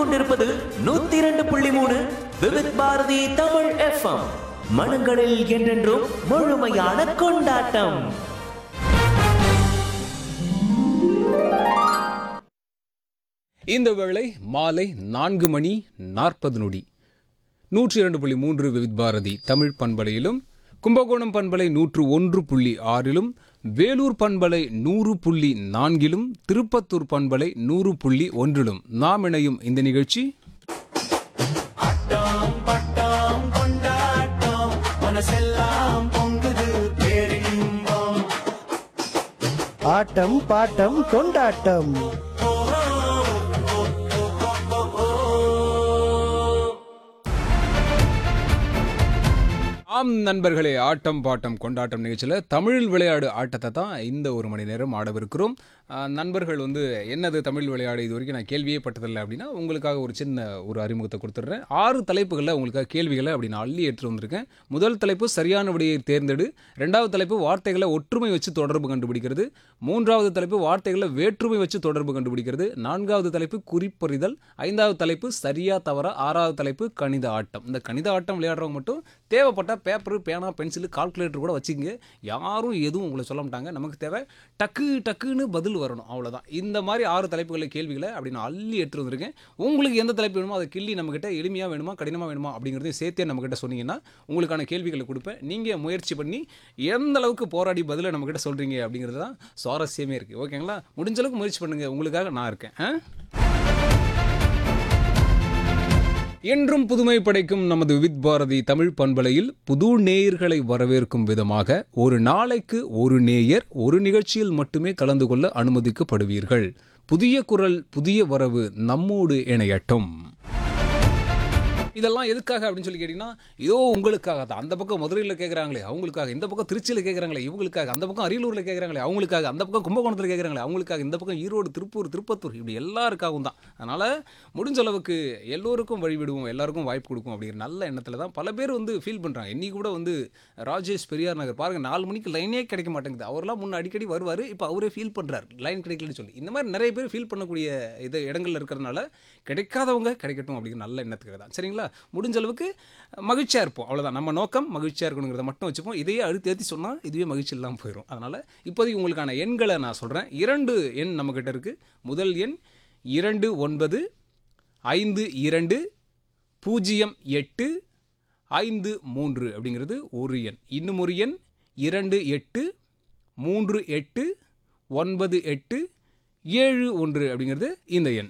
கேட்டுக்கொண்டிருப்பது நூத்தி இரண்டு புள்ளி மூணு விவித் பாரதி தமிழ் எஃப்எம் மனங்களில் என்றென்றும் முழுமையான கொண்டாட்டம் இந்த வேளை மாலை நான்கு மணி நாற்பது நொடி நூற்றி இரண்டு புள்ளி மூன்று விவித் பாரதி தமிழ் பண்பலையிலும் கும்பகோணம் பண்பலை நூற்று ஒன்று புள்ளி ஆறிலும் வேலூர் பண்பலை நூறு புள்ளி நான்கிலும் திருப்பத்தூர் பண்பலை நூறு புள்ளி ஒன்றிலும் நாம் இணையும் இந்த நிகழ்ச்சி ஆட்டம் பாட்டம் கொண்டாட்டம் ஆம் நண்பர்களே ஆட்டம் பாட்டம் கொண்டாட்டம் நிகழ்ச்சியில் தமிழில் விளையாடு ஆட்டத்தை தான் இந்த ஒரு மணி நேரம் ஆடவிருக்கிறோம் ஆ, நண்பர்கள் வந்து என்னது தமிழ் விளையாடு இது வரைக்கும் நான் கேள்வியே பட்டதில்லை அப்படின்னா உங்களுக்காக ஒரு சின்ன ஒரு அறிமுகத்தை கொடுத்துட்றேன் ஆறு தலைப்புகளில் உங்களுக்காக கேள்விகளை அப்படி நான் அள்ளி எடுத்துட்டு வந்திருக்கேன் முதல் தலைப்பு சரியான விடையை தேர்ந்தெடு ரெண்டாவது தலைப்பு வார்த்தைகளை ஒற்றுமை வச்சு தொடர்பு கண்டுபிடிக்கிறது மூன்றாவது தலைப்பு வார்த்தைகளை வேற்றுமை வச்சு தொடர்பு கண்டுபிடிக்கிறது நான்காவது தலைப்பு குறிப்பறிதல் ஐந்தாவது தலைப்பு சரியா தவறா ஆறாவது தலைப்பு கணித ஆட்டம் இந்த கணித ஆட்டம் விளையாடுறவங்க மட்டும் தேவைப்பட்ட பேப்பர் பேனா பென்சில் கால்குலேட்டர் கூட வச்சுக்கங்க யாரும் எதுவும் உங்களை சொல்ல மாட்டாங்க நமக்கு தேவை டக்கு டக்குன்னு பதில் வரணும் அவ்வளவுதான் இந்த மாதிரி ஆறு தலைப்புகளில் கேள்விகளை அப்படி நான் அள்ளி எடுத்துட்டு வந்திருக்கேன் உங்களுக்கு எந்த தலைப்பு வேணுமோ அதை கிள்ளி நம்மக்கிட்ட எளிமையாக வேணுமா கடினமாக வேணுமா அப்படிங்கிறதையும் சேர்த்தே நம்மக்கிட்ட சொன்னீங்கன்னா உங்களுக்கான கேள்விகளை கொடுப்பேன் நீங்கள் முயற்சி பண்ணி எந்த அளவுக்கு போராடி பதிலை நம்மக்கிட்ட சொல்கிறீங்க அப்படிங்கிறது தான் சுவாரஸ்யமே இருக்குது ஓகேங்களா முடிஞ்ச அளவுக்கு முயற்சி பண்ணுங்கள் உங்களுக்காக நான் இருக்கேன் ஆ? என்றும் புதுமை படைக்கும் நமது வித் பாரதி தமிழ் பண்பலையில் புது நேயர்களை வரவேற்கும் விதமாக ஒரு நாளைக்கு ஒரு நேயர் ஒரு நிகழ்ச்சியில் மட்டுமே கலந்து கொள்ள அனுமதிக்கப்படுவீர்கள் புதிய குரல் புதிய வரவு நம்மோடு இணையட்டும் இதெல்லாம் எதுக்காக அப்படின்னு சொல்லி கேட்டிங்கன்னா இதோ உங்களுக்காக தான் அந்த பக்கம் மதுரையில் கேட்குறாங்களே அவங்களுக்காக இந்த பக்கம் திருச்சியில் கேட்குறாங்களே இவங்களுக்காக அந்த பக்கம் அரியலூரில் கேட்குறாங்களே அவங்களுக்காக அந்த பக்கம் கும்பகோணத்தில் கேட்குறாங்களே அவங்களுக்காக இந்த பக்கம் ஈரோடு திருப்பூர் திருப்பத்தூர் இப்படி எல்லாருக்காகவும் தான் அதனால் முடிஞ்ச அளவுக்கு எல்லோருக்கும் வழிவிடுவோம் எல்லாருக்கும் வாய்ப்பு கொடுக்கும் அப்படிங்கிற நல்ல எண்ணத்தில் தான் பல பேர் வந்து ஃபீல் பண்ணுறாங்க இன்னைக்கு கூட வந்து ராஜேஷ் பெரியார் நகர் பாருங்கள் நாலு மணிக்கு லைனே கிடைக்க மாட்டேங்குது அவர்லாம் முன்ன அடிக்கடி வருவார் இப்போ அவரே ஃபீல் பண்ணுறாரு லைன் கிடைக்கலன்னு சொல்லி இந்த மாதிரி நிறைய பேர் ஃபீல் பண்ணக்கூடிய இது இடங்கள்ல இருக்கிறதுனால கிடைக்காதவங்க கிடைக்கட்டும் அப்படிங்கிற நல்ல எண்ணத்துக்கு தான் சரிங்களா முடிஞ்ச அளவுக்கு மகிழ்ச்சியாக இருப்போம் அவ்வளோதான் நம்ம நோக்கம் மகிழ்ச்சியாக இருக்கணுங்கிறத மட்டும் வச்சுப்போம் இதையே அழுத்தி ஏற்றி சொன்னால் இதுவே மகிழ்ச்சி இல்லாமல் போயிடும் அதனால் இப்போதைக்கு உங்களுக்கான எண்களை நான் சொல்கிறேன் இரண்டு எண் நம்மக்கிட்ட இருக்குது முதல் எண் இரண்டு ஒன்பது ஐந்து இரண்டு பூஜ்ஜியம் எட்டு ஐந்து மூன்று அப்படிங்கிறது ஒரு எண் இன்னும் ஒரு எண் இரண்டு எட்டு மூன்று எட்டு ஒன்பது எட்டு ஏழு ஒன்று அப்படிங்கிறது இந்த எண்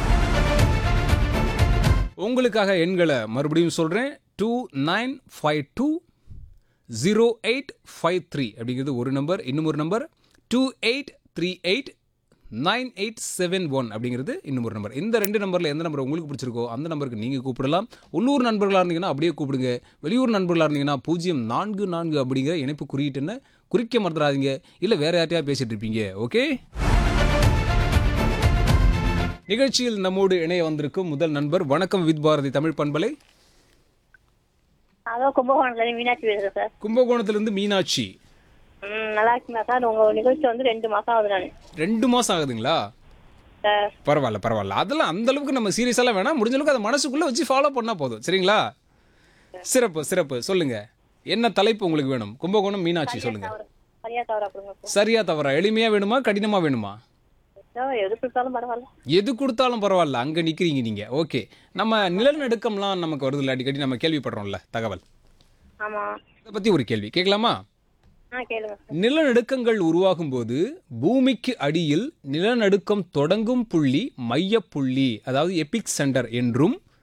உங்களுக்காக எண்களை மறுபடியும் சொல்கிறேன் two nine five two zero eight five three அப்படிங்கிறது ஒரு நம்பர் இன்னும் ஒரு number two eight three eight nine eight seven one அப்படிங்கிறது இன்னும் ஒரு நம்பர் இந்த ரெண்டு நம்பரில் எந்த நம்பர் உங்களுக்கு பிடிச்சிருக்கோ அந்த நம்பருக்கு நீங்கள் கூப்பிடலாம் உள்ளூர் நண்பர்களாக இருந்தீங்கன்னா அப்படியே கூப்பிடுங்க வெளியூர் நண்பர்களாக இருந்தீங்கன்னா பூஜ்ஜியம் நான்கு நான்கு அப்படிங்கிற இணைப்பு குறியீட்டுன்னு குறிக்க மறந்துடாதீங்க இல்லை வேற யார்ட்டையா பேசிட்டு இருப்பீங்க ஓகே நிகழ்ச்சியில் நம்மோடு இணைய வந்திருக்கும் முதல் நண்பர் வணக்கம் வித் பாரதி தமிழ் பண்பலை அதோ கும்பகோணத்துல இருந்து மீனாட்சி பேசுறேன் சார் கும்பகோணத்திலிருந்து மீனாட்சி ம் நல்லா இருக்கீங்களா சார் உங்க நிகழ்ச்சி வந்து ரெண்டு மாசம் ஆகுது நான் ரெண்டு மாசம் ஆகுதுங்களா சார் பரவாயில்ல பரவாயில்ல அதெல்லாம் அந்த அளவுக்கு நம்ம சீரியஸாலாம் வேணாம் முடிஞ்ச அளவுக்கு அதை மனசுக்குள்ள வச்சு ஃபாலோ பண்ணா போதும் சரிங்களா சிறப்பு சிறப்பு சொல்லுங்க என்ன தலைப்பு உங்களுக்கு வேணும் கும்பகோணம் மீனாட்சி சொல்லுங்க சரியா தவறா கொடுங்க சார் சரியா தவறா எளிமையா வேணுமா கடினமா வேணுமா சார் எது கொடுத்தாலும் பரவாயில்ல எது கொடுத்தாலும் பரவாயில்ல அங்க நிக்கிறீங்க நீங்க ஓகே நம்ம நிலநடுக்கம்லாம் நமக்கு வருது அடிக்கடி நம்ம கேள்விப்படுறோம்ல தகவல் ஆமா இதை பத்தி ஒரு கேள்வி கேட்கலாமா ஆ கேளுங்க சார் நிலநடுக்கங்கள் உருவாகும் போது பூமிக்கு அடியில் நிலநடுக்கம் தொடங்கும் புள்ளி மையப்புள்ளி அதாவது எபிக் சென்டர் என்றும்